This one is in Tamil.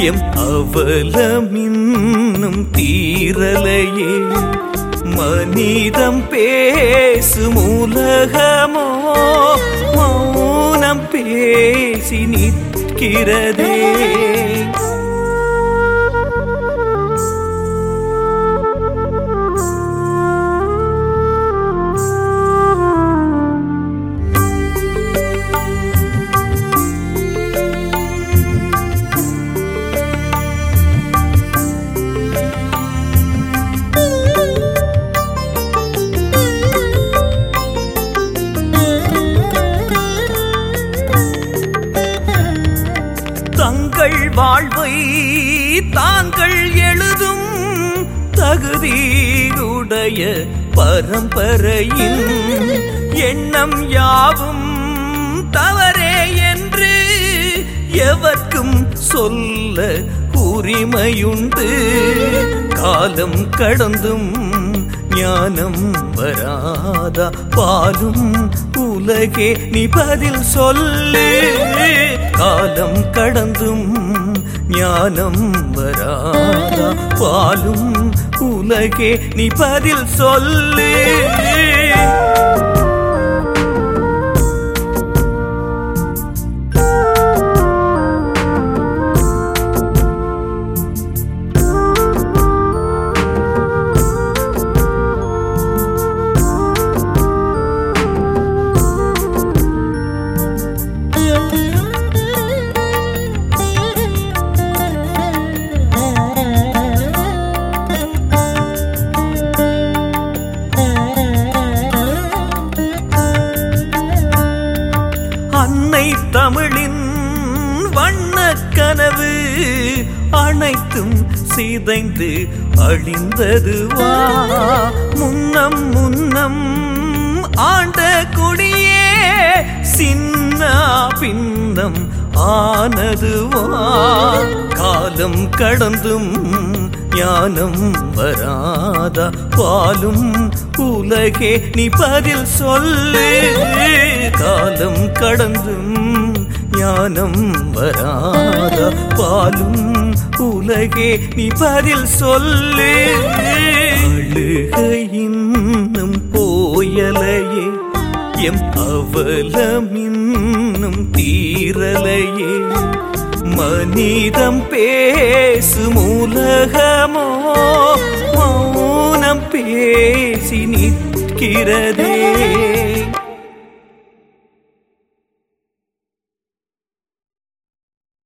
எம் அவலமின்னும் தீரலையே மனிதம் பேசும் உலகமோ மௌனம் பேசி நிற்கிறதே தங்கள் வாழ்வை தாங்கள் எழுதும் தகுதியுடைய பரம்பரையின் எண்ணம் யாவும் தவறே என்று எவர்க்கும் சொல்ல உரிமையுண்டு காலம் கடந்தும் ஞானம் வராதா பாலும் உலகே நீ பதில் சொல்லு காலம் கடந்தும் ஞானம் வராதா பாலும் உலகே நீ பதில் சொல்லு அன்னை தமிழின் வண்ணக் கனவு அனைத்தும் சிதைந்து அழிந்தது வா முன்னம் முன்னம் ஆண்ட கொடியே சின்ன பின்னம் ஆனது வா காலம் கடந்தும் ஞானம் வராதா பாலும் உலகே நீ பதில் சொல்லு காலம் கடந்தும் ஞானம் வராதா பாலும் உலகே நீ பதில் சொல்லு அழுக இன்னும் போயலையே எம் அவலமின்னும் தீரலையே மனிதம் பேசும் உலகமோ மௌனம் பேசி நிற்கிறதே